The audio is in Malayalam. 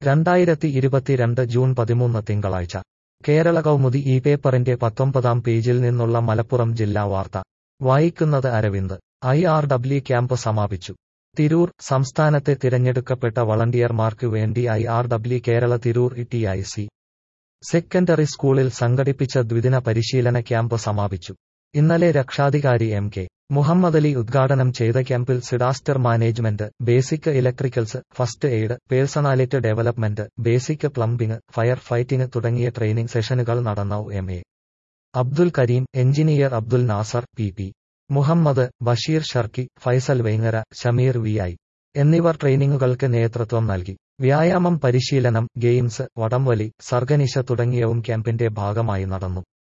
രണ്ടായിരത്തി ഇരുപത്തിരണ്ട് ജൂൺ പതിമൂന്ന് തിങ്കളാഴ്ച കേരള കൗമുദി ഈ പേപ്പറിന്റെ പത്തൊമ്പതാം പേജിൽ നിന്നുള്ള മലപ്പുറം ജില്ലാ വാർത്ത വായിക്കുന്നത് Aravind I R W camp സമാപിച്ചു തിരൂർ സംസ്ഥാനത്തെ തിരഞ്ഞെടുക്കപ്പെട്ട വളണ്ടിയർമാർക്ക് വേണ്ടി I R W Kerala Tirur T I C secondary സ്കൂളിൽ സംഘടിപ്പിച്ച ദ്വിദിന പരിശീലന ക്യാമ്പ് സമാപിച്ചു ഇന്നലെ രക്ഷാധികാരി എം കെ മുഹമ്മദ് അലി ഉദ്ഘാടനം ചെയ്ത ക്യാമ്പിൽ disaster management basic electricals first aid personality development basic plumbing fire fighting തുടങ്ങിയ ട്രെയിനിംഗ് സെഷനുകൾ നടന്നു M A Abdul Kareem engineer Abdul Nasar P P Muhammad Basheer Sharqi Faisal Vengara Shameer V I എന്നിവർ ട്രെയിനിങ്ങുകൾക്ക് നേതൃത്വം നൽകി വ്യായാമം പരിശീലനം ഗെയിംസ് വടംവലി സർഗനിശ തുടങ്ങിയവും ക്യാമ്പിന്റെ ഭാഗമായി നടന്നു